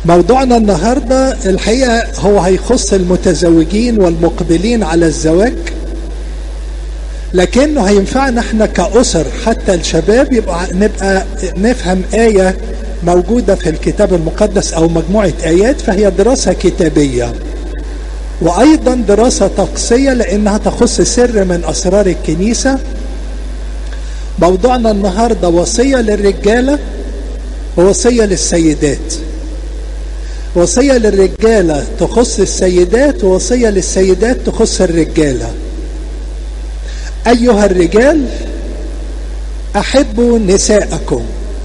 موضوعنا النهاردة الحقيقة هو هيخص المتزوجين والمقبلين على الزواج لكنه هينفعنا احنا كأسر حتى الشباب يبقى نبقى نفهم آية موجودة في الكتاب المقدس أو مجموعة آيات فهي دراسة كتابية وأيضا دراسة طقسية لأنها تخص سر من أسرار الكنيسة موضوعنا النهاردة وصية للرجالة ووصية للسيدات وصية للرجالة تخص السيدات ووصية للسيدات تخص الرجالة أيها الرجال أحبوا نساءكم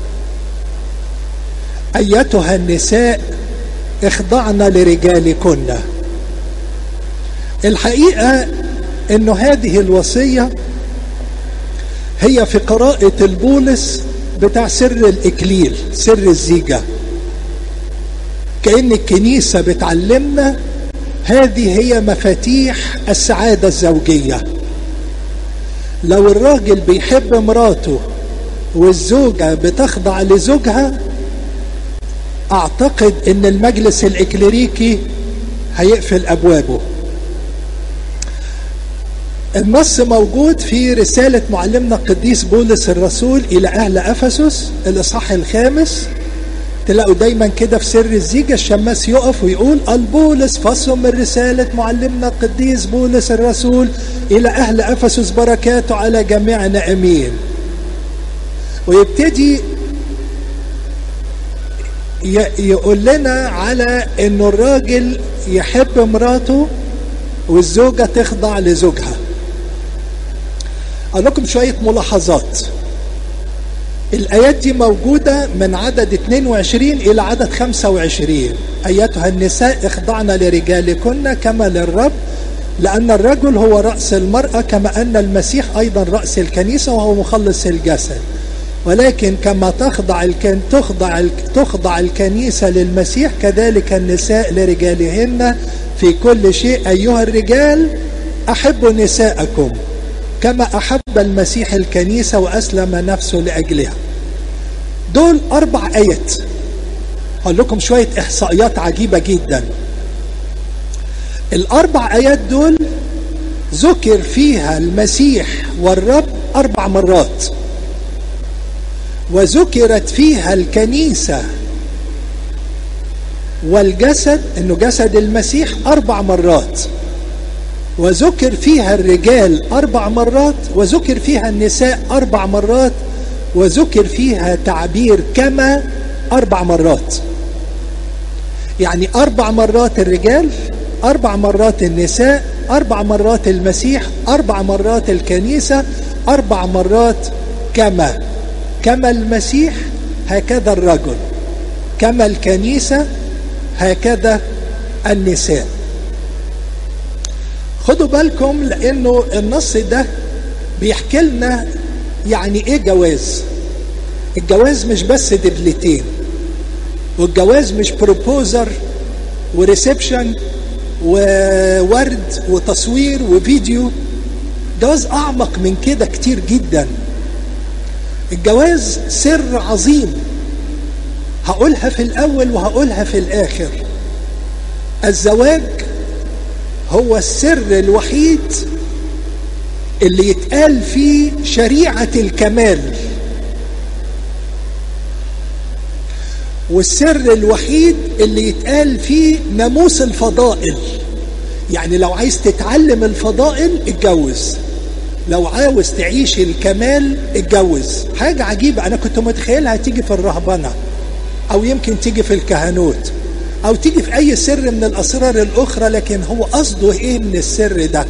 أيتها النساء اخضعن لرجالكن الحقيقة أنه هذه الوصية هي في قراءة البولس بتاع سر الإكليل سر الزيجة كأن الكنيسة بتعلمنا هذه هي مفاتيح السعادة الزوجية لو الراجل بيحب مراته والزوجة بتخضع لزوجها اعتقد ان المجلس الاكليريكي هيقفل ابوابه النص موجود في رسالة معلمنا القديس بولس الرسول إلى أهل أفسس الإصحاح الخامس تلاقوا دايما كده في سر الزيجة الشماس يقف ويقول البولس فصل من رسالة معلمنا القديس بولس الرسول إلى أهل أفسس بركاته على جميعنا أمين ويبتدي يقول لنا على انه الراجل يحب مراته والزوجة تخضع لزوجها اقول لكم شوية ملاحظات الآيات دي موجودة من عدد 22 إلى عدد 25 أيتها النساء اخضعن لرجالكن كما للرب لأن الرجل هو رأس المرأة كما أن المسيح أيضا رأس الكنيسة وهو مخلص الجسد ولكن كما تخضع الكن تخضع تخضع الكنيسة للمسيح كذلك النساء لرجالهن في كل شيء أيها الرجال أحبوا نساءكم كما أحب المسيح الكنيسة وأسلم نفسه لأجلها دول أربع آيات أقول لكم شوية إحصائيات عجيبة جدا الأربع آيات دول ذكر فيها المسيح والرب أربع مرات وذكرت فيها الكنيسة والجسد انه جسد المسيح اربع مرات وذكر فيها الرجال اربع مرات وذكر فيها النساء اربع مرات وذكر فيها تعبير كما اربع مرات يعني اربع مرات الرجال اربع مرات النساء اربع مرات المسيح اربع مرات الكنيسة اربع مرات كما كما المسيح هكذا الرجل كما الكنيسة هكذا النساء خدوا بالكم لانه النص ده بيحكي لنا يعني ايه جواز الجواز مش بس دبلتين والجواز مش بروبوزر وريسبشن وورد وتصوير وفيديو جواز اعمق من كده كتير جدا الجواز سر عظيم هقولها في الاول وهقولها في الاخر الزواج هو السر الوحيد اللي يتقال فيه شريعة الكمال والسر الوحيد اللي يتقال فيه ناموس الفضائل يعني لو عايز تتعلم الفضائل اتجوز لو عاوز تعيش الكمال اتجوز حاجة عجيبة أنا كنت متخيلها تيجي في الرهبنة أو يمكن تيجي في الكهنوت أو تيجي في أي سر من الأسرار الأخرى لكن هو قصده إيه من السر ده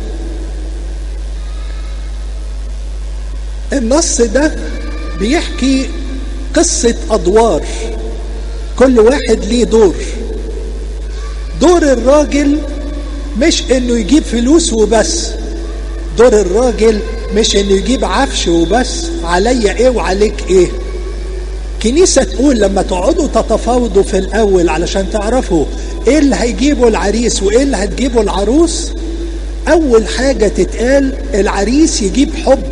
النص ده بيحكي قصة أدوار كل واحد ليه دور دور الراجل مش انه يجيب فلوس وبس دور الراجل مش انه يجيب عفش وبس عليا ايه وعليك ايه كنيسة تقول لما تقعدوا تتفاوضوا في الاول علشان تعرفوا ايه اللي هيجيبه العريس وايه اللي هتجيبه العروس اول حاجة تتقال العريس يجيب حب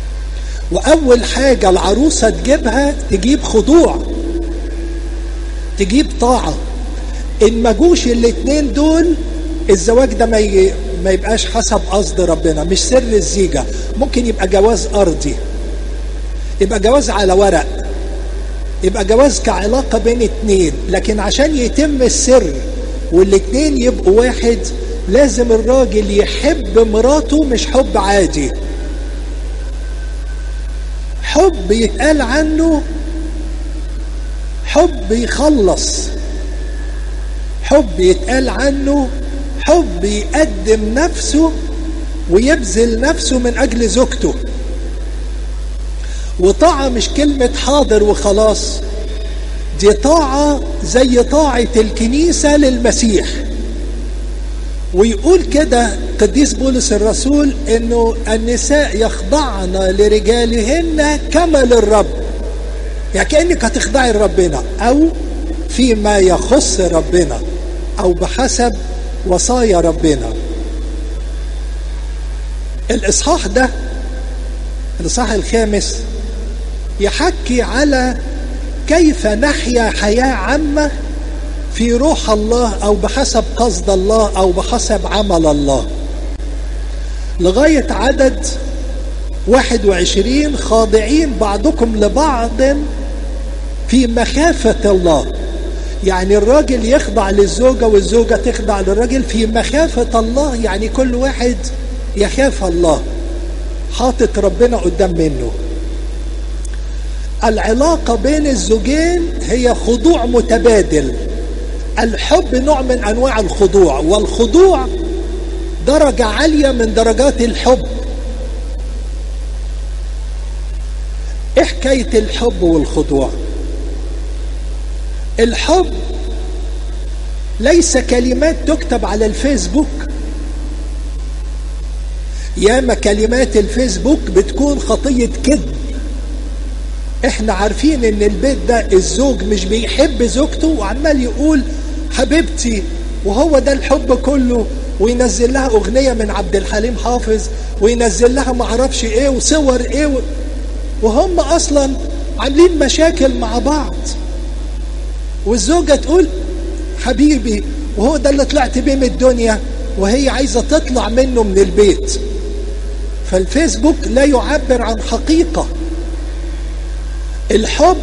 واول حاجة العروسة تجيبها تجيب خضوع تجيب طاعة إن ما جوش الاتنين دول الزواج ده ما, ي... ما يبقاش حسب قصد ربنا مش سر الزيجة ممكن يبقى جواز أرضي يبقى جواز على ورق يبقى جواز كعلاقة بين اتنين لكن عشان يتم السر والاتنين يبقوا واحد لازم الراجل يحب مراته مش حب عادي حب يتقال عنه حب يخلص حب يتقال عنه حب يقدم نفسه ويبذل نفسه من اجل زوجته وطاعة مش كلمة حاضر وخلاص دي طاعة زي طاعة الكنيسة للمسيح ويقول كده قديس بولس الرسول انه النساء يخضعن لرجالهن كما للرب يعني كأنك هتخضعي لربنا او فيما يخص ربنا او بحسب وصايا ربنا الاصحاح ده الاصحاح الخامس يحكي على كيف نحيا حياة عامة في روح الله أو بحسب قصد الله أو بحسب عمل الله لغاية عدد 21 خاضعين بعضكم لبعض في مخافة الله يعني الراجل يخضع للزوجة والزوجة تخضع للراجل في مخافة الله يعني كل واحد يخاف الله حاطط ربنا قدام منه العلاقة بين الزوجين هي خضوع متبادل الحب نوع من أنواع الخضوع والخضوع درجة عالية من درجات الحب إيه حكاية الحب والخضوع الحب ليس كلمات تكتب على الفيسبوك ياما كلمات الفيسبوك بتكون خطية كذب احنا عارفين ان البيت ده الزوج مش بيحب زوجته وعمال يقول حبيبتي وهو ده الحب كله وينزل لها اغنية من عبد الحليم حافظ وينزل لها معرفش ايه وصور ايه و... وهم اصلا عاملين مشاكل مع بعض والزوجة تقول حبيبي وهو ده اللي طلعت بيه من الدنيا وهي عايزة تطلع منه من البيت فالفيسبوك لا يعبر عن حقيقة الحب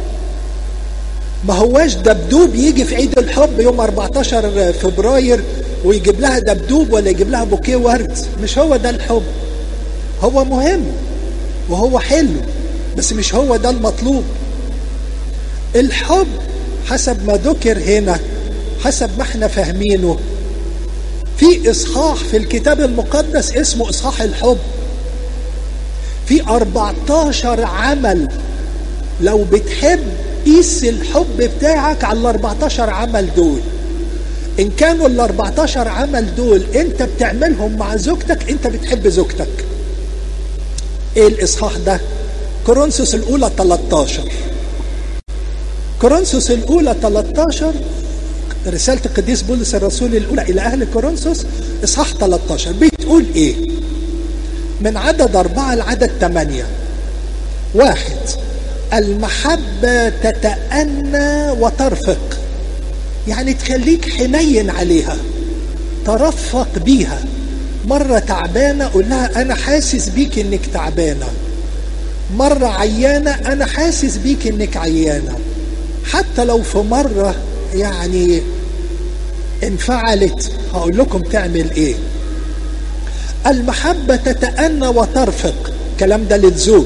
ما هواش دبدوب يجي في عيد الحب يوم 14 فبراير ويجيب لها دبدوب ولا يجيب لها بوكيه ورد مش هو ده الحب هو مهم وهو حلو بس مش هو ده المطلوب الحب حسب ما ذكر هنا حسب ما احنا فاهمينه في اصحاح في الكتاب المقدس اسمه اصحاح الحب في 14 عمل لو بتحب قيس الحب بتاعك على ال 14 عمل دول ان كانوا ال 14 عمل دول انت بتعملهم مع زوجتك انت بتحب زوجتك ايه الاصحاح ده كورنثوس الاولى 13 كورنثوس الاولى 13 رسالة القديس بولس الرسول الأولى إلى أهل كورنثوس إصحاح 13 بتقول إيه؟ من عدد أربعة لعدد ثمانية واحد المحبة تتأنى وترفق يعني تخليك حنين عليها ترفق بيها مرة تعبانة قول لها أنا حاسس بيك إنك تعبانة مرة عيانة أنا حاسس بيك إنك عيانة حتى لو في مرة يعني انفعلت هقول لكم تعمل ايه المحبة تتأنى وترفق كلام ده للزوج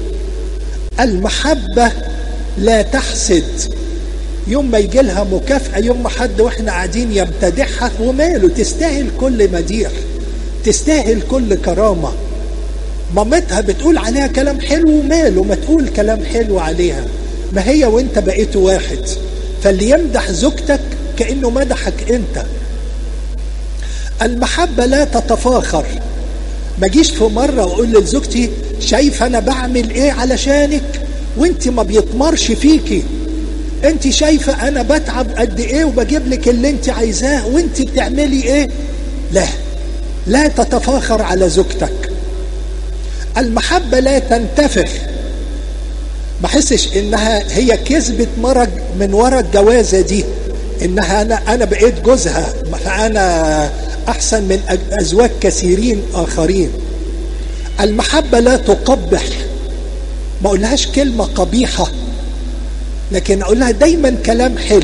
المحبة لا تحسد يوم ما يجي لها مكافأة يوم ما حد واحنا قاعدين يمتدحها وماله تستاهل كل مديح تستاهل كل كرامة مامتها بتقول عليها كلام حلو وماله ما تقول كلام حلو عليها ما هي وانت بقيتوا واحد فاللي يمدح زوجتك كأنه مدحك انت المحبة لا تتفاخر ما جيش في مرة واقول لزوجتي شايف انا بعمل ايه علشانك وانت ما بيطمرش فيكي انت شايفة انا بتعب قد ايه وبجيب لك اللي انت عايزاه وانت بتعملي ايه لا لا تتفاخر على زوجتك المحبة لا تنتفخ ما احسش انها هي كسبت مرة من ورا الجوازة دي انها انا انا بقيت جوزها فانا احسن من ازواج كثيرين اخرين المحبة لا تقبح ما اقولهاش كلمة قبيحة لكن اقول لها دايما كلام حلو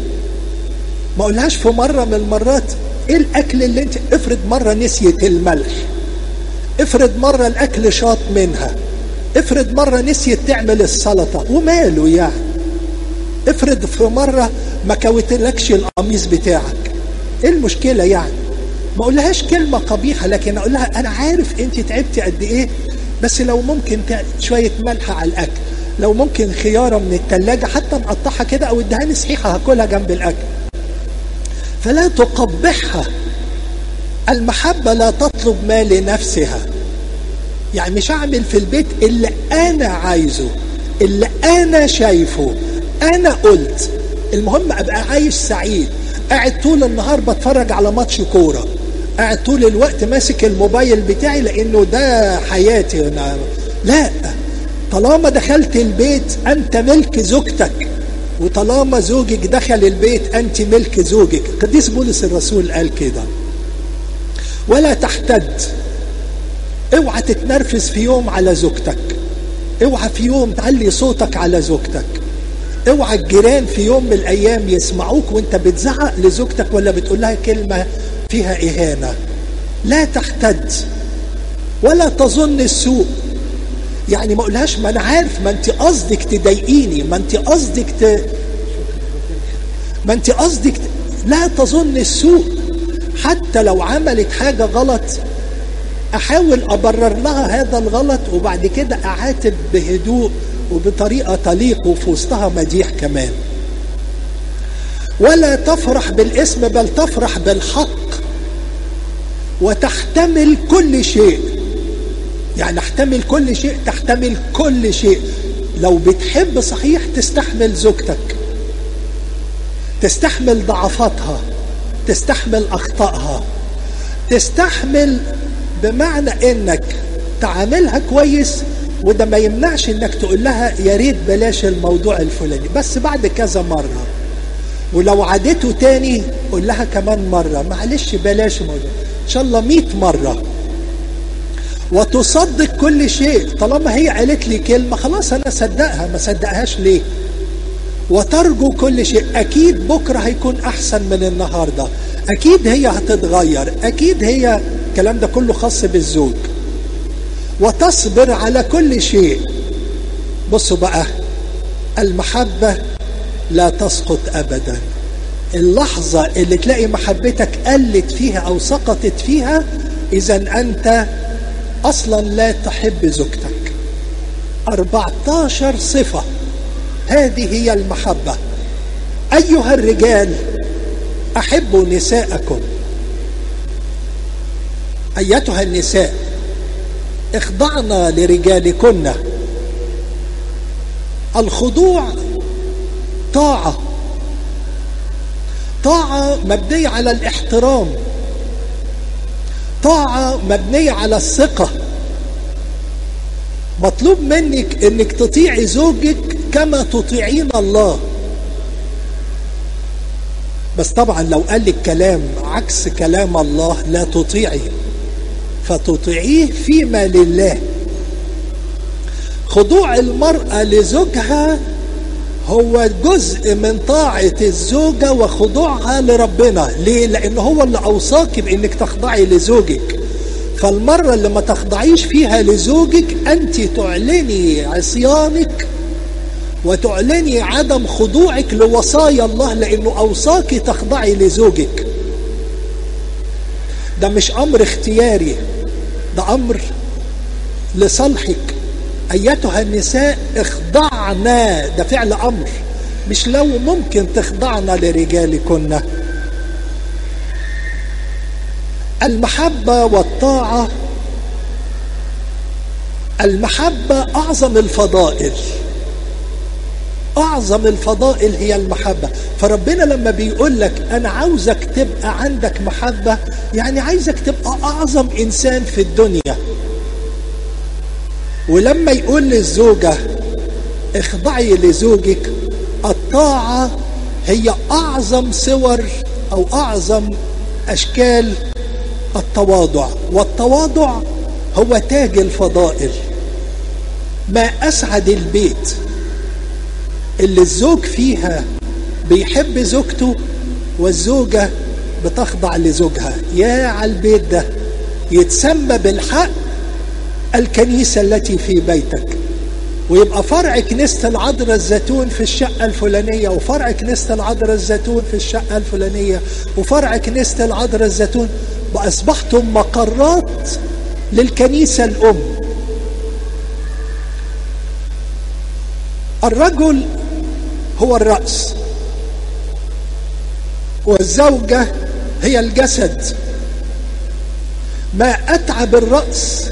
ما اقولهاش في مرة من المرات ايه الاكل اللي انت افرض مرة نسيت الملح افرض مرة الاكل شاط منها افرض مرة نسيت تعمل السلطة وماله يعني افرض في مرة ما كوتلكش القميص بتاعك ايه المشكلة يعني ما اقولهاش كلمة قبيحة لكن اقول لها انا عارف انت تعبتي قد ايه بس لو ممكن شوية ملح على الاكل لو ممكن خيارة من التلاجة حتى نقطعها كده او ادهاني صحيحة هاكلها جنب الاكل فلا تقبحها المحبة لا تطلب ما لنفسها يعني مش هعمل في البيت اللي انا عايزه اللي انا شايفه انا قلت المهم ابقى عايش سعيد قاعد طول النهار بتفرج على ماتش كوره قاعد طول الوقت ماسك الموبايل بتاعي لانه ده حياتي أنا لا طالما دخلت البيت انت ملك زوجتك وطالما زوجك دخل البيت انت ملك زوجك قديس بولس الرسول قال كده ولا تحتد اوعى تتنرفز في يوم على زوجتك اوعى في يوم تعلي صوتك على زوجتك اوعى الجيران في يوم من الايام يسمعوك وانت بتزعق لزوجتك ولا بتقول لها كلمه فيها اهانه لا تحتد ولا تظن السوء يعني ما اقولهاش ما انا عارف ما انت قصدك تضايقيني ما انت قصدك ت... ما انت قصدك ت... لا تظن السوء حتى لو عملت حاجه غلط احاول ابرر لها هذا الغلط وبعد كده اعاتب بهدوء وبطريقه تليق وفي وسطها مديح كمان ولا تفرح بالاسم بل تفرح بالحق وتحتمل كل شيء يعني احتمل كل شيء تحتمل كل شيء لو بتحب صحيح تستحمل زوجتك تستحمل ضعفاتها تستحمل اخطائها تستحمل بمعنى انك تعاملها كويس وده ما يمنعش انك تقول لها يا ريت بلاش الموضوع الفلاني بس بعد كذا مره ولو عادته تاني قول لها كمان مره معلش بلاش الموضوع ان شاء الله 100 مره وتصدق كل شيء طالما هي قالت لي كلمه خلاص انا صدقها ما صدقهاش ليه وترجو كل شيء اكيد بكره هيكون احسن من النهارده اكيد هي هتتغير اكيد هي الكلام ده كله خاص بالزوج وتصبر على كل شيء بصوا بقى المحبة لا تسقط أبدا اللحظة اللي تلاقي محبتك قلت فيها أو سقطت فيها إذا أنت أصلا لا تحب زوجتك 14 صفة هذه هي المحبة أيها الرجال أحبوا نساءكم أيتها النساء اخضعنا لرجالكن الخضوع طاعة طاعة مبنية على الاحترام طاعة مبنية على الثقة مطلوب منك انك تطيعي زوجك كما تطيعين الله بس طبعا لو قال لك كلام عكس كلام الله لا تطيعي فتطيعيه فيما لله خضوع المرأة لزوجها هو جزء من طاعة الزوجة وخضوعها لربنا ليه؟ لأن هو اللي أوصاك بأنك تخضعي لزوجك فالمرة اللي ما تخضعيش فيها لزوجك أنت تعلني عصيانك وتعلني عدم خضوعك لوصايا الله لأنه أوصاك تخضعي لزوجك ده مش أمر اختياري ده أمر لصالحك أيتها النساء اخضعنا ده فعل أمر مش لو ممكن تخضعنا لرجالكن المحبة والطاعة المحبة أعظم الفضائل أعظم الفضائل هي المحبة فربنا لما بيقول لك أنا عاوزك تبقى عندك محبة يعني عايزك تبقى أعظم إنسان في الدنيا ولما يقول للزوجة اخضعي لزوجك الطاعة هي أعظم صور أو أعظم أشكال التواضع والتواضع هو تاج الفضائل ما أسعد البيت اللي الزوج فيها بيحب زوجته والزوجة بتخضع لزوجها يا على البيت ده يتسمى بالحق الكنيسة التي في بيتك ويبقى فرع كنيسة العذراء الزيتون في الشقة الفلانية وفرع كنيسة العذراء الزيتون في الشقة الفلانية وفرع كنيسة العذراء الزيتون وأصبحتم مقرات للكنيسة الأم الرجل هو الرأس والزوجة هي الجسد ما أتعب الرأس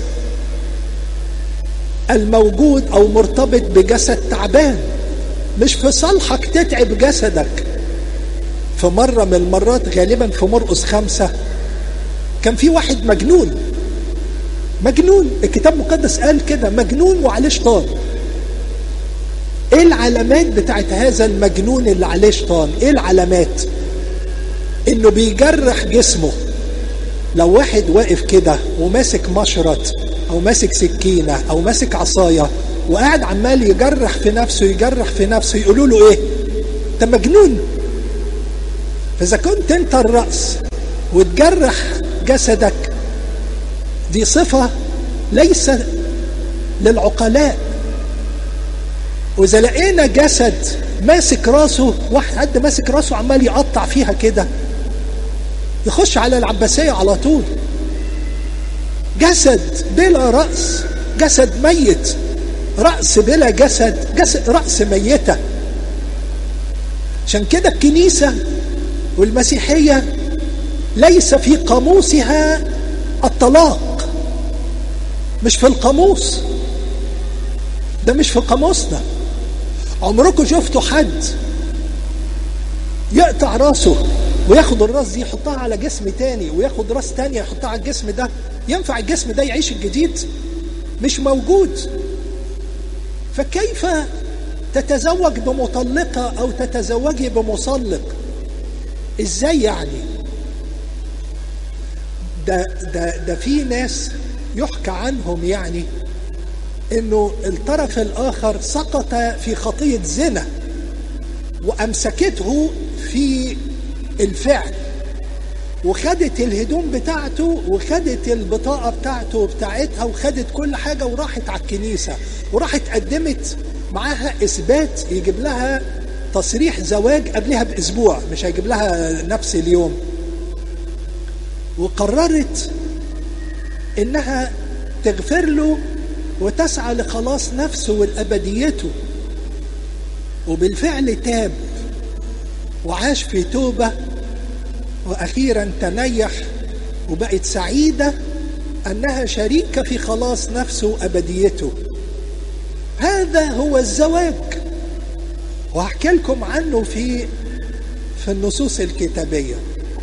الموجود أو مرتبط بجسد تعبان مش في صالحك تتعب جسدك في مرة من المرات غالبا في مرقس خمسة كان في واحد مجنون مجنون الكتاب المقدس قال كده مجنون وعليه شيطان ايه العلامات بتاعت هذا المجنون اللي عليه شيطان ايه العلامات انه بيجرح جسمه لو واحد واقف كده وماسك مشرط او ماسك سكينة او ماسك عصاية وقاعد عمال يجرح في نفسه يجرح في نفسه يقولوا له ايه انت مجنون فاذا كنت انت الرأس وتجرح جسدك دي صفة ليس للعقلاء وإذا لقينا جسد ماسك راسه واحد حد ماسك راسه عمال يقطع فيها كده يخش على العباسية على طول جسد بلا رأس جسد ميت رأس بلا جسد جسد رأس ميتة عشان كده الكنيسة والمسيحية ليس في قاموسها الطلاق مش في القاموس ده مش في قاموسنا عمركم شفتوا حد يقطع راسه وياخد الراس دي يحطها على جسم تاني وياخد راس تانية يحطها على الجسم ده ينفع الجسم ده يعيش الجديد مش موجود فكيف تتزوج بمطلقة أو تتزوجي بمصلق ازاي يعني ده ده ده في ناس يحكى عنهم يعني انه الطرف الاخر سقط في خطيه زنا وامسكته في الفعل وخدت الهدوم بتاعته وخدت البطاقه بتاعته وبتاعتها وخدت كل حاجه وراحت على الكنيسه وراحت قدمت معاها اثبات يجيب لها تصريح زواج قبلها باسبوع مش هيجيب لها نفس اليوم وقررت انها تغفر له وتسعى لخلاص نفسه والابديته وبالفعل تاب وعاش في توبه واخيرا تنيح وبقت سعيده انها شريكه في خلاص نفسه وابديته هذا هو الزواج وهحكي لكم عنه في في النصوص الكتابيه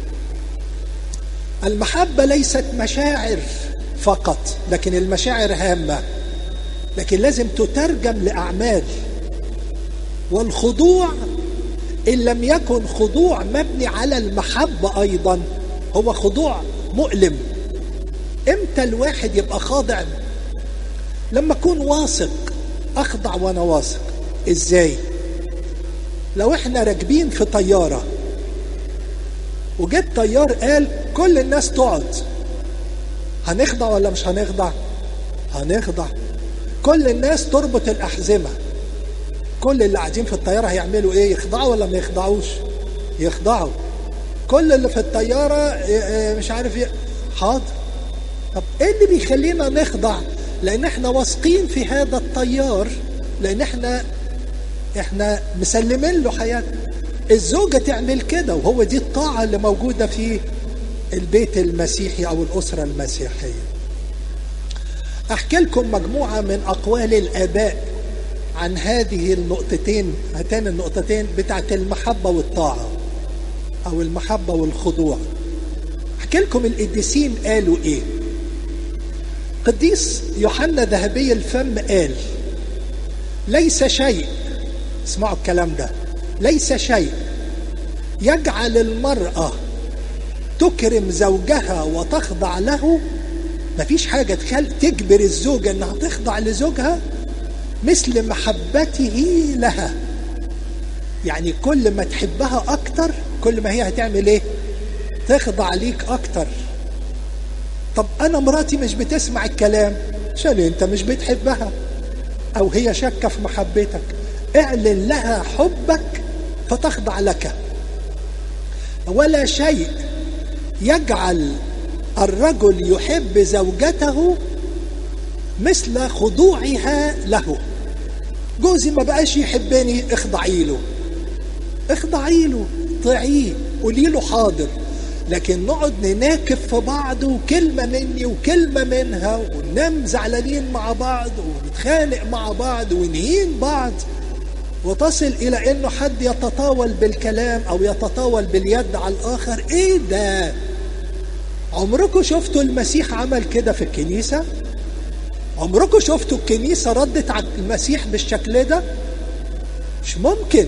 المحبه ليست مشاعر فقط لكن المشاعر هامه لكن لازم تترجم لاعمال والخضوع ان لم يكن خضوع مبني على المحبه ايضا هو خضوع مؤلم امتى الواحد يبقى خاضع لما اكون واثق اخضع وانا واثق ازاي لو احنا راكبين في طياره وجيت طيار قال كل الناس تقعد هنخضع ولا مش هنخضع هنخضع كل الناس تربط الأحزمة كل اللي قاعدين في الطيارة هيعملوا ايه يخضعوا ولا ما يخضعوش يخضعوا كل اللي في الطيارة مش عارف ي... حاضر طب ايه اللي بيخلينا نخضع لان احنا واثقين في هذا الطيار لان احنا احنا مسلمين له حياتنا الزوجة تعمل كده وهو دي الطاعة اللي موجودة في البيت المسيحي او الاسرة المسيحية احكي لكم مجموعة من اقوال الاباء عن هذه النقطتين هاتان النقطتين بتاعت المحبة والطاعة او المحبة والخضوع احكي لكم القديسين قالوا ايه قديس يوحنا ذهبي الفم قال ليس شيء اسمعوا الكلام ده ليس شيء يجعل المرأة تكرم زوجها وتخضع له مفيش حاجة تجبر الزوجة انها تخضع لزوجها مثل محبته لها يعني كل ما تحبها اكتر كل ما هي هتعمل ايه تخضع ليك اكتر طب انا مراتي مش بتسمع الكلام عشان انت مش بتحبها او هي شاكه في محبتك اعلن لها حبك فتخضع لك ولا شيء يجعل الرجل يحب زوجته مثل خضوعها له جوزي ما بقاش يحبني اخضعي له اخضعي له طيعيه قولي له حاضر لكن نقعد نناكف في بعض وكلمة مني وكلمة منها وننام زعلانين مع بعض ونتخانق مع بعض ونهين بعض وتصل إلى إنه حد يتطاول بالكلام أو يتطاول باليد على الآخر إيه ده؟ عمركم شفتوا المسيح عمل كده في الكنيسة؟ عمركم شفتوا الكنيسة ردت على المسيح بالشكل ده؟ مش ممكن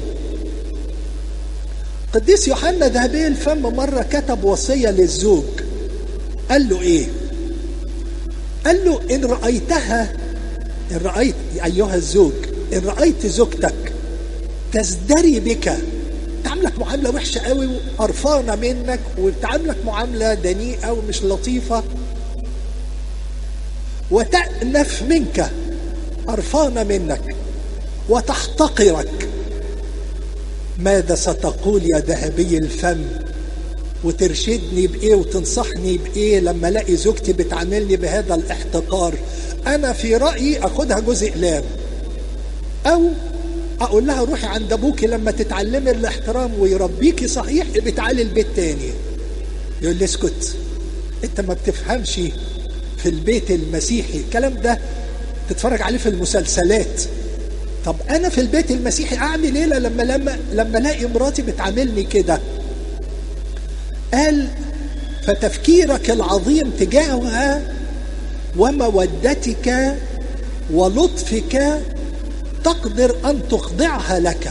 قديس يوحنا ذهبي الفم مرة كتب وصية للزوج قال له ايه قال له ان رأيتها ان رأيت ايها الزوج ان رأيت زوجتك تزدري بك تعاملك معاملة وحشة قوي وقرفانة منك وتعاملك معاملة دنيئة ومش لطيفة وتأنف منك قرفانة منك وتحتقرك ماذا ستقول يا ذهبي الفم وترشدني بايه وتنصحني بايه لما الاقي زوجتي بتعاملني بهذا الاحتقار انا في رايي اخدها جزء اقلام او اقول لها روحي عند ابوكي لما تتعلمي الاحترام ويربيكي صحيح بتعالي البيت تاني يقول لي اسكت انت ما بتفهمش في البيت المسيحي الكلام ده تتفرج عليه في المسلسلات طب انا في البيت المسيحي اعمل ايه لما لما لما الاقي مراتي بتعاملني كده قال فتفكيرك العظيم تجاهها ومودتك ولطفك تقدر ان تخضعها لك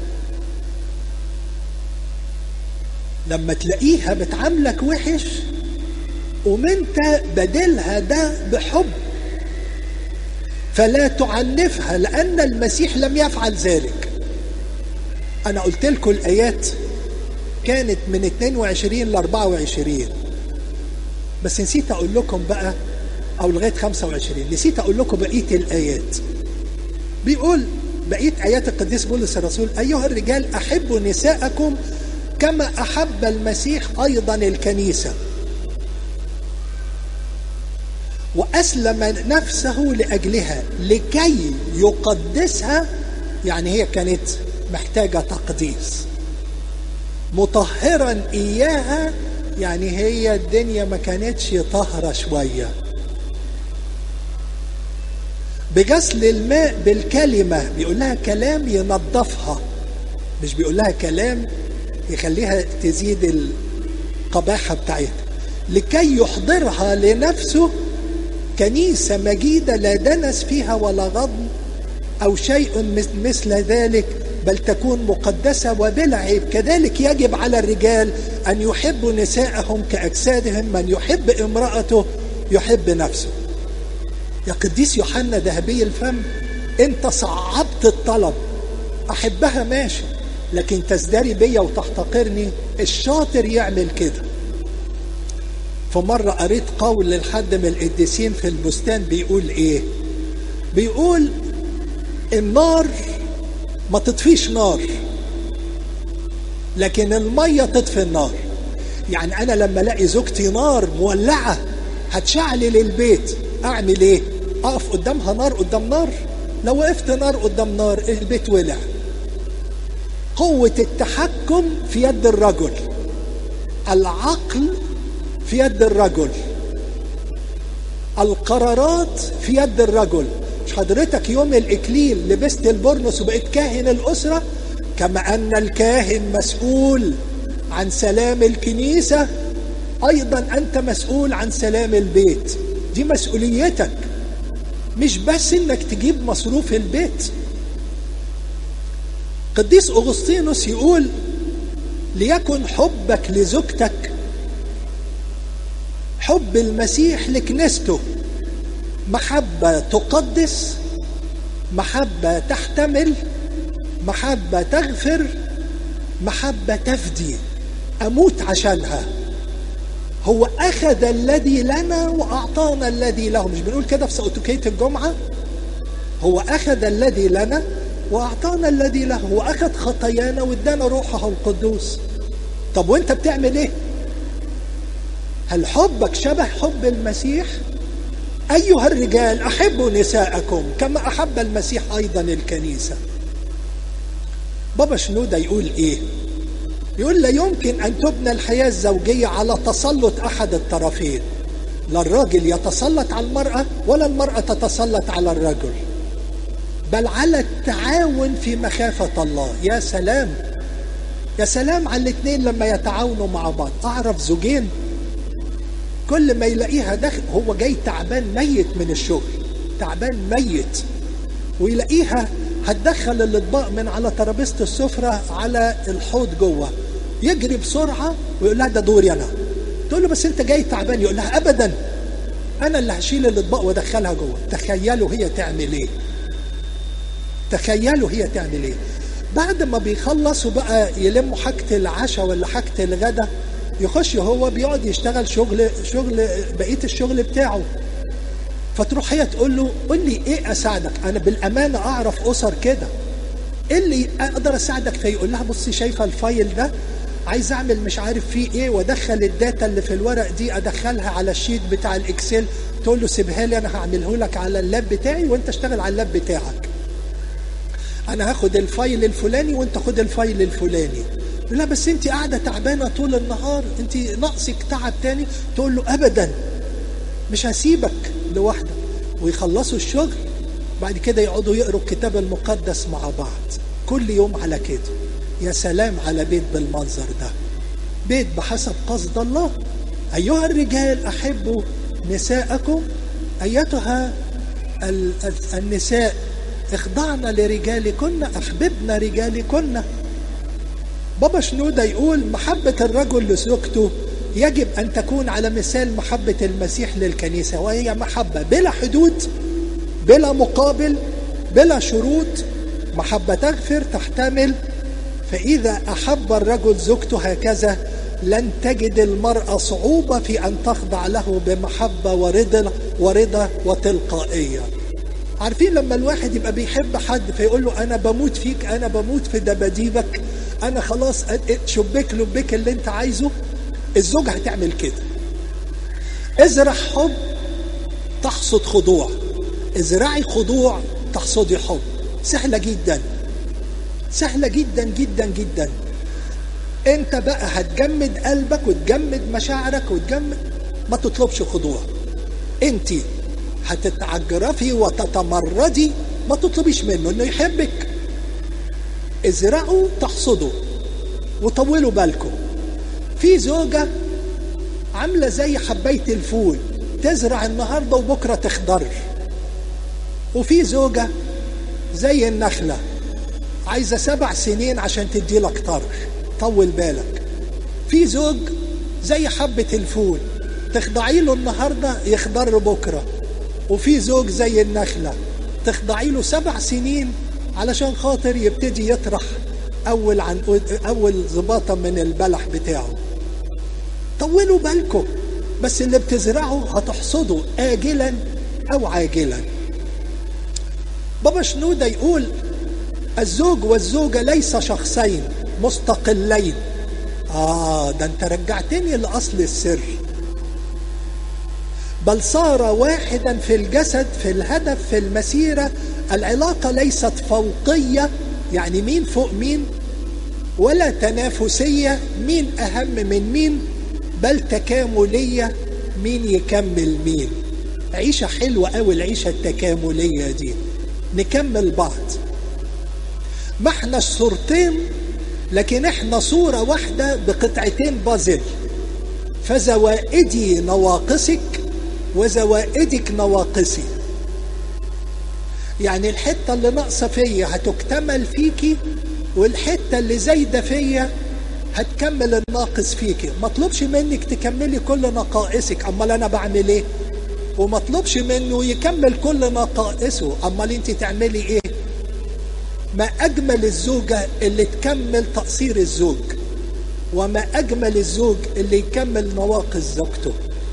لما تلاقيها بتعاملك وحش قوم انت بدلها ده بحب فلا تعنفها لأن المسيح لم يفعل ذلك أنا قلت لكم الآيات كانت من 22 ل 24 بس نسيت أقول لكم بقى أو لغاية 25 نسيت أقول لكم بقية الآيات بيقول بقية آيات القديس بولس الرسول أيها الرجال أحبوا نساءكم كما أحب المسيح أيضا الكنيسة وأسلم نفسه لأجلها لكي يقدسها يعني هي كانت محتاجة تقديس مطهرا إياها يعني هي الدنيا ما كانتش طهرة شوية بغسل الماء بالكلمة بيقول لها كلام ينظفها مش بيقول لها كلام يخليها تزيد القباحة بتاعتها لكي يحضرها لنفسه كنيسة مجيدة لا دنس فيها ولا غضن أو شيء مثل ذلك بل تكون مقدسة وبلا عيب كذلك يجب على الرجال أن يحبوا نساءهم كأجسادهم من يحب امرأته يحب نفسه يا قديس يوحنا ذهبي الفم انت صعبت الطلب احبها ماشي لكن تزدري بيا وتحتقرني الشاطر يعمل كده فمرة قريت قول لحد من القديسين في البستان بيقول ايه بيقول النار ما تطفيش نار لكن المية تطفي النار يعني انا لما الاقي زوجتي نار مولعة هتشعلل البيت اعمل ايه اقف قدامها نار قدام نار لو وقفت نار قدام نار البيت ولع قوة التحكم في يد الرجل العقل في يد الرجل القرارات في يد الرجل مش حضرتك يوم الإكليل لبست البرنس وبقيت كاهن الأسرة كما أن الكاهن مسؤول عن سلام الكنيسة أيضا أنت مسؤول عن سلام البيت دي مسؤوليتك مش بس إنك تجيب مصروف البيت قديس أغسطينوس يقول ليكن حبك لزوجتك حب المسيح لكنيسته محبة تقدس محبة تحتمل محبة تغفر محبة تفدي أموت عشانها هو أخذ الذي لنا وأعطانا الذي له مش بنقول كده في سأتوكية الجمعة هو أخذ الذي لنا وأعطانا الذي له وأخذ خطايانا وادانا روحه القدوس طب وانت بتعمل ايه هل حبك شبه حب المسيح أيها الرجال أحبوا نساءكم كما أحب المسيح أيضا الكنيسة بابا شنودة يقول إيه يقول لا يمكن أن تبنى الحياة الزوجية على تسلط أحد الطرفين لا الراجل يتسلط على المرأة ولا المرأة تتسلط على الرجل بل على التعاون في مخافة الله يا سلام يا سلام على الاثنين لما يتعاونوا مع بعض أعرف زوجين كل ما يلاقيها داخل هو جاي تعبان ميت من الشغل تعبان ميت ويلاقيها هتدخل الاطباق من على ترابيزه السفره على الحوض جوه يجري بسرعه ويقول لها ده دوري انا تقول له بس انت جاي تعبان يقول لها ابدا انا اللي هشيل الاطباق وادخلها جوه تخيلوا هي تعمل ايه تخيلوا هي تعمل ايه بعد ما بيخلص وبقى يلموا حاجه العشاء ولا حاجه الغدا يخش هو بيقعد يشتغل شغل شغل بقيه الشغل بتاعه فتروح هي تقول له قول لي ايه اساعدك انا بالامانه اعرف اسر كده ايه اللي اقدر اساعدك فيه يقول لها بصي شايفه الفايل ده عايز اعمل مش عارف فيه ايه وادخل الداتا اللي في الورق دي ادخلها على الشيت بتاع الاكسل تقول له سيبها لي انا هعمله لك على اللاب بتاعي وانت اشتغل على اللاب بتاعك انا هاخد الفايل الفلاني وانت خد الفايل الفلاني لا بس انت قاعده تعبانه طول النهار انت ناقصك تعب تاني تقول له ابدا مش هسيبك لوحدك ويخلصوا الشغل بعد كده يقعدوا يقروا الكتاب المقدس مع بعض كل يوم على كده يا سلام على بيت بالمنظر ده بيت بحسب قصد الله أيها الرجال أحبوا نساءكم أيتها النساء اخضعن لرجالكن أحببن رجالكن بابا شنودة يقول محبة الرجل لزوجته يجب أن تكون على مثال محبة المسيح للكنيسة وهي محبة بلا حدود بلا مقابل بلا شروط محبة تغفر تحتمل فإذا أحب الرجل زوجته هكذا لن تجد المرأة صعوبة في أن تخضع له بمحبة ورضا ورضا وتلقائية عارفين لما الواحد يبقى بيحب حد فيقول له أنا بموت فيك أنا بموت في دباديبك أنا خلاص شبيك لبيك اللي أنت عايزه الزوجة هتعمل كده ازرع حب تحصد خضوع ازرعي خضوع تحصدي حب سهلة جدا سهلة جدا جدا جدا انت بقى هتجمد قلبك وتجمد مشاعرك وتجمد ما تطلبش خضوع انت هتتعجرفي وتتمردي ما تطلبيش منه انه يحبك ازرعوا تحصدوا وطولوا بالكم في زوجة عاملة زي حباية الفول تزرع النهاردة وبكرة تخضر وفي زوجة زي النخلة عايزة سبع سنين عشان تدي لك طرح طول بالك في زوج زي حبة الفول تخضعي له النهاردة يخضر بكرة وفي زوج زي النخلة تخضعي له سبع سنين علشان خاطر يبتدي يطرح أول عن أول زباطة من البلح بتاعه طولوا بالكم بس اللي بتزرعه هتحصده آجلا أو عاجلا بابا شنودة يقول الزوج والزوجة ليس شخصين مستقلين آه ده أنت رجعتني لأصل السر بل صار واحدا في الجسد في الهدف في المسيرة العلاقة ليست فوقية يعني مين فوق مين ولا تنافسية مين أهم من مين بل تكاملية مين يكمل مين عيشة حلوة أوي العيشة التكاملية دي نكمل بعض ما احنا الصورتين لكن احنا صورة واحدة بقطعتين بازل فزوائدي نواقصك وزوائدك نواقصي يعني الحتة اللي ناقصة فيا هتكتمل فيكي والحتة اللي زايدة فيا هتكمل الناقص فيك مطلوبش منك تكملي كل نقائصك امال انا بعمل ايه ومطلوبش منه يكمل كل نقائصه امال انت تعملي ايه ما اجمل الزوجة اللي تكمل تقصير الزوج وما اجمل الزوج اللي يكمل نواقص زوجته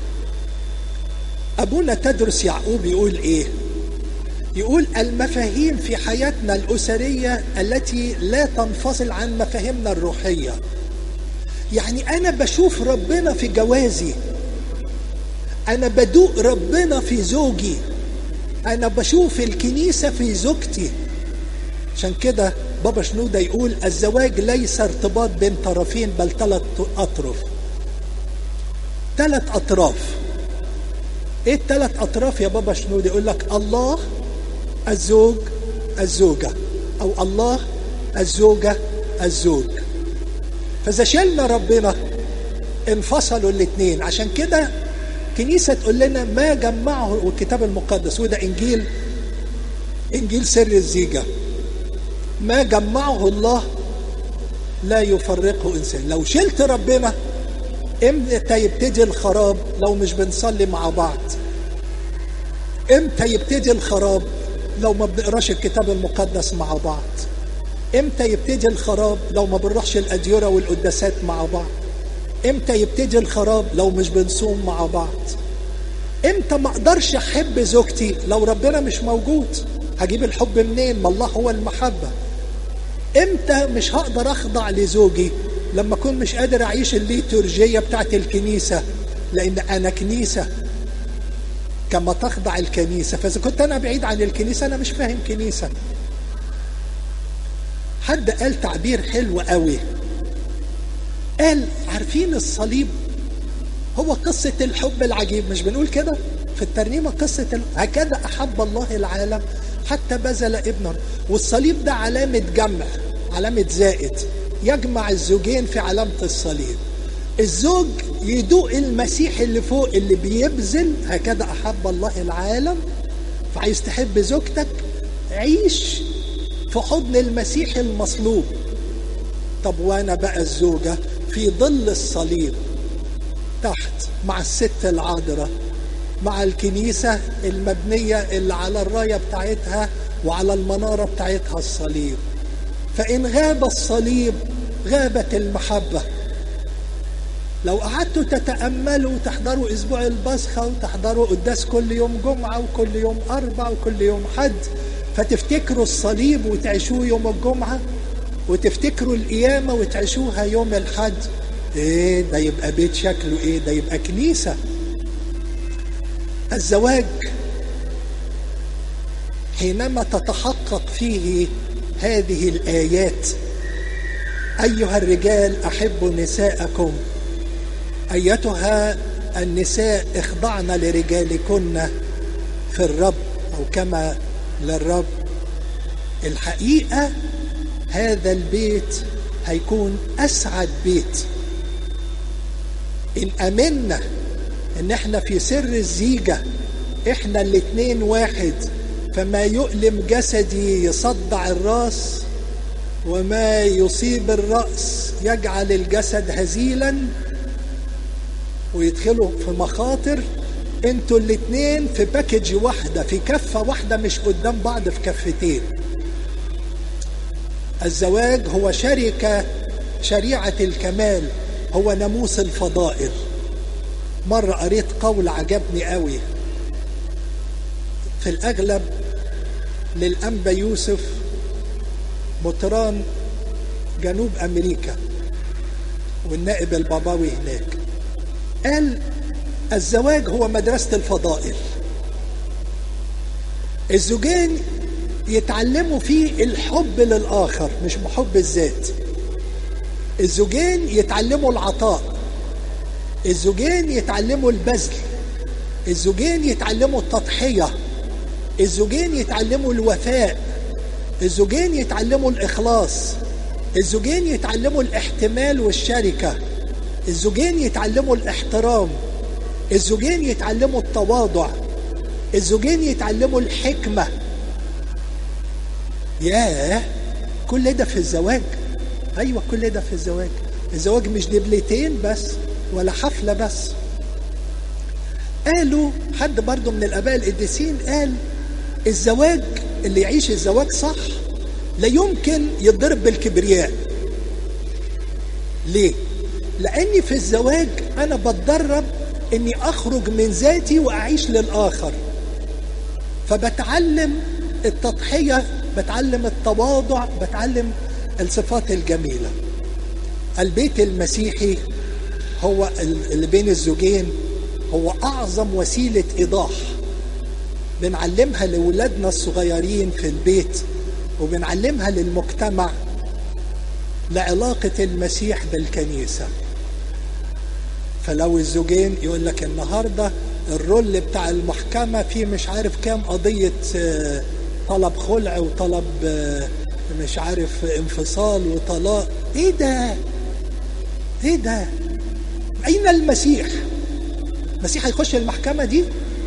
ابونا تدرس يعقوب يقول ايه يقول المفاهيم في حياتنا الاسريه التي لا تنفصل عن مفاهيمنا الروحيه يعني انا بشوف ربنا في جوازي انا بدوق ربنا في زوجي انا بشوف الكنيسه في زوجتي عشان كده بابا شنودة يقول الزواج ليس ارتباط بين طرفين بل ثلاث اطراف ثلاث اطراف ايه الثلاث اطراف يا بابا شنودة يقول لك الله الزوج الزوجة او الله الزوجة الزوج فاذا شلنا ربنا انفصلوا الاثنين عشان كده كنيسة تقول لنا ما جمعه الكتاب المقدس وده انجيل انجيل سر الزيجة ما جمعه الله لا يفرقه انسان لو شلت ربنا امتى يبتدي الخراب لو مش بنصلي مع بعض امتى يبتدي الخراب لو ما بنقراش الكتاب المقدس مع بعض امتى يبتدي الخراب لو ما بنروحش الاديره والقداسات مع بعض امتى يبتدي الخراب لو مش بنصوم مع بعض امتى ما اقدرش احب زوجتي لو ربنا مش موجود هجيب الحب منين ما الله هو المحبه امتى مش هقدر اخضع لزوجي لما اكون مش قادر اعيش الليتورجيه بتاعت الكنيسه لان انا كنيسه كما تخضع الكنيسه فاذا كنت انا بعيد عن الكنيسه انا مش فاهم كنيسه حد قال تعبير حلو قوي قال عارفين الصليب هو قصة الحب العجيب مش بنقول كده في الترنيمة قصة ال... هكذا أحب الله العالم حتى بذل ابنه والصليب ده علامة جمع علامة زائد يجمع الزوجين في علامة الصليب الزوج يدوق المسيح اللي فوق اللي بيبذل هكذا أحب الله العالم فعايز تحب زوجتك عيش في حضن المسيح المصلوب طب وانا بقى الزوجة في ظل الصليب تحت مع الست العاذرة مع الكنيسة المبنية اللي على الراية بتاعتها وعلى المنارة بتاعتها الصليب فإن غاب الصليب غابت المحبة لو قعدتوا تتأملوا وتحضروا أسبوع البصخة وتحضروا قداس كل يوم جمعة وكل يوم أربع وكل يوم حد فتفتكروا الصليب وتعيشوه يوم الجمعة وتفتكروا القيامة وتعيشوها يوم الحد ايه ده يبقى بيت شكله ايه ده يبقى كنيسة الزواج حينما تتحقق فيه هذه الآيات أيها الرجال أحبوا نساءكم أيتها النساء اخضعن لرجالكن في الرب أو كما للرب الحقيقة هذا البيت هيكون أسعد بيت إن أمنا إن إحنا في سر الزيجة إحنا الاتنين واحد فما يؤلم جسدي يصدع الراس وما يصيب الرأس يجعل الجسد هزيلا ويدخلوا في مخاطر انتوا الاتنين في باكج واحدة في كفة واحدة مش قدام بعض في كفتين الزواج هو شركة شريعة الكمال هو ناموس الفضائل مرة قريت قول عجبني قوي في الأغلب للأنبا يوسف مطران جنوب أمريكا والنائب الباباوي هناك قال الزواج هو مدرسة الفضائل الزوجين يتعلموا فيه الحب للآخر مش محب الذات الزوجين يتعلموا العطاء الزوجين يتعلموا البذل الزوجين يتعلموا التضحية الزوجين يتعلموا الوفاء الزوجين يتعلموا الإخلاص الزوجين يتعلموا الاحتمال والشركة الزوجين يتعلموا الاحترام الزوجين يتعلموا التواضع الزوجين يتعلموا الحكمة ياه كل ده في الزواج ايوه كل ده في الزواج الزواج مش دبلتين بس ولا حفلة بس قالوا حد برضو من الاباء القديسين قال الزواج اللي يعيش الزواج صح لا يمكن يضرب بالكبرياء ليه لاني في الزواج انا بتدرب اني اخرج من ذاتي واعيش للاخر فبتعلم التضحيه بتعلم التواضع بتعلم الصفات الجميله البيت المسيحي هو اللي بين الزوجين هو اعظم وسيله ايضاح بنعلمها لاولادنا الصغيرين في البيت وبنعلمها للمجتمع لعلاقه المسيح بالكنيسه فلو الزوجين يقول لك النهارده الرول بتاع المحكمه فيه مش عارف كام قضيه طلب خلع وطلب مش عارف انفصال وطلاق ايه ده ايه ده اين المسيح المسيح هيخش المحكمه دي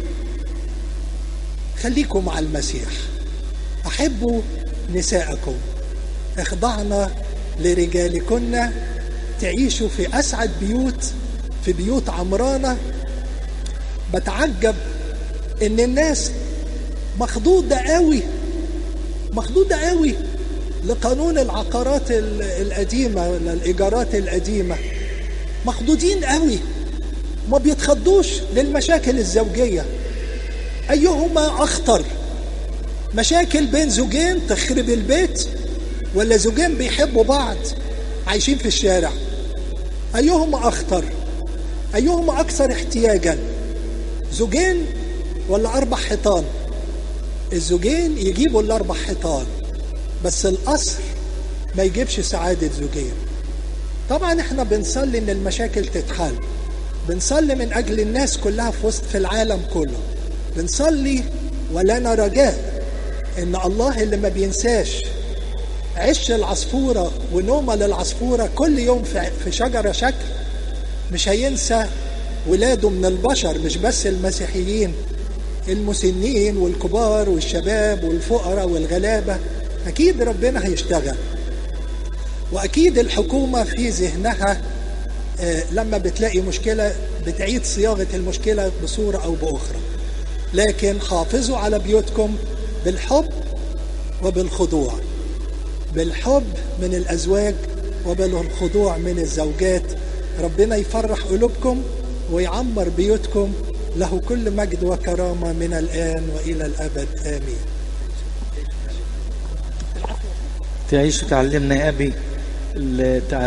خليكم مع المسيح احبوا نساءكم اخضعنا لرجالكن تعيشوا في اسعد بيوت في بيوت عمرانه بتعجب ان الناس مخضوضه قوي مخضوضه قوي لقانون العقارات القديمه ولا الايجارات القديمه مخضوضين قوي ما بيتخضوش للمشاكل الزوجيه ايهما اخطر مشاكل بين زوجين تخرب البيت ولا زوجين بيحبوا بعض عايشين في الشارع ايهما اخطر ايهما اكثر احتياجا زوجين ولا اربع حيطان الزوجين يجيبوا الاربع حيطان بس القصر ما يجيبش سعادة زوجين طبعا احنا بنصلي ان المشاكل تتحل بنصلي من اجل الناس كلها في وسط في العالم كله بنصلي ولنا رجاء ان الله اللي ما بينساش عش العصفورة ونومة للعصفورة كل يوم في شجرة شكل مش هينسى ولاده من البشر مش بس المسيحيين المسنين والكبار والشباب والفقراء والغلابة أكيد ربنا هيشتغل وأكيد الحكومة في ذهنها لما بتلاقي مشكلة بتعيد صياغة المشكلة بصورة أو بأخرى لكن حافظوا على بيوتكم بالحب وبالخضوع بالحب من الأزواج وبالخضوع من الزوجات ربنا يفرح قلوبكم ويعمر بيوتكم له كل مجد وكرامة من الآن وإلى الأبد آمين تعيش وتعلمنا يا أبي